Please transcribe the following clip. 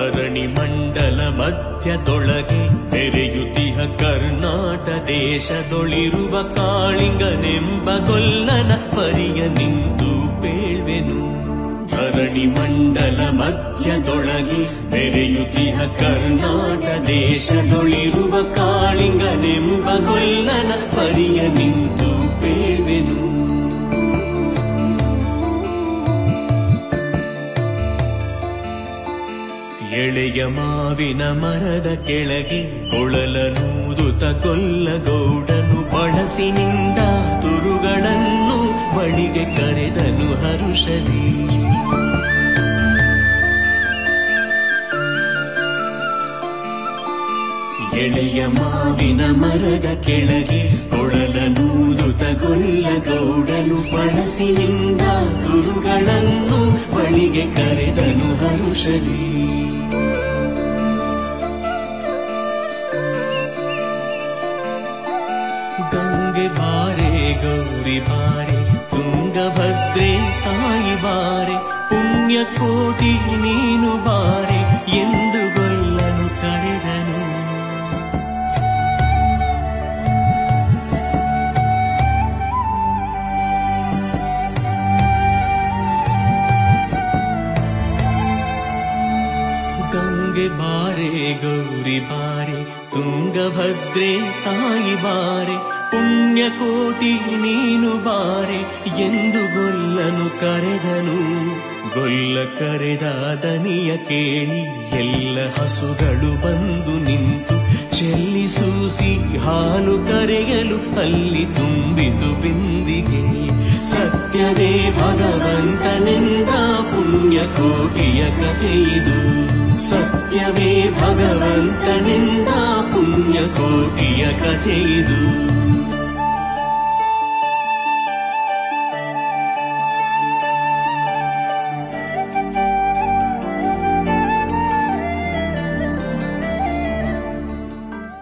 ಧರಣಿ ಮಂಡಲ ಮಧ್ಯದೊಳಗೆ ತೆರೆಯುತಿಹ ಕರ್ನಾಟ ದೇಶದೊಳಿರುವ ಕಾಳಿಂಗನೆಂಬ ಗೊಲ್ಲನ ಪರಿಯ ನಿಂತು ಪೇಳ್ವೆನು ಧರಣಿ ಮಂಡಲ ಮಧ್ಯದೊಳಗೆ ತೆರೆಯುತಿಹ ಕರ್ನಾಟ ದೇಶದೊಳಿರುವ ಕಾಳಿಂಗನೆಂಬ ಗೊಲ್ಲನ ಪರಿಯ ನಿಂತು ಪೇಳ್ವೆನು ಎಳೆಯ ಮಾವಿನ ಮರದ ಕೆಳಗೆ ಕೊಳಲನೂದುತ ಕೊಲ್ಲಗೌಡನು ಬಳಸಿನಿಂದ ತುರುಗಳನ್ನು ಬಳಿಗೆ ಕರೆದನು ಹರುಷದಿ ಎಳೆಯ ಮಾವಿನ ಮರದ ಕೆಳಗೆ ಕೊಳಲನೂದುತ ಗೊಲ್ಲಗೌಡನು ಬಳಸಿನಿಂದ ತುರುಗಳನ್ನು ಬಳಿಗೆ ಕರೆದನು ಹರುಷದಿ ಗಂಗೆ ಬಾರೆ ಗೌರಿ ಬಾರೆ ತುಂಗಭದ್ರೆ ತಾಯಿ ಬಾರೆ ಪುಣ್ಯ ಕೋಟಿ ನೀನು ಬಾರೆ ಎಂದು ಗೊಲ್ಲನು ಕರೆದನು ಗಂಗೆ ಬಾರೆ ಗೌರಿ ಬಾರೆ ತುಂಗಭದ್ರೆ ತಾಯಿ ಬಾರೆ ಪುಣ್ಯ ಕೋಟಿ ನೀನು ಬಾರೆ ಎಂದು ಗೊಲ್ಲನು ಕರೆದನು ಗೊಲ್ಲ ಕರೆದ ದನಿಯ ಕೇಳಿ ಎಲ್ಲ ಹಸುಗಳು ಬಂದು ನಿಂತು ಚೆಲ್ಲಿಸೂಸಿ ಹಾಲು ಕರೆಯಲು ಅಲ್ಲಿ ತುಂಬಿತು ಬಿಂದಿಗೆ ಸತ್ಯದೇ ಭಗವಂತನಿಂದ ಪುಣ್ಯ ಕೋಟಿಯ ಕಥೆಯಿದು ಸತ್ಯವೇ ಭಗವಂತನಿಂದ ಪುಣ್ಯ ಕೋಟಿಯ ಕಥೆಯಿದು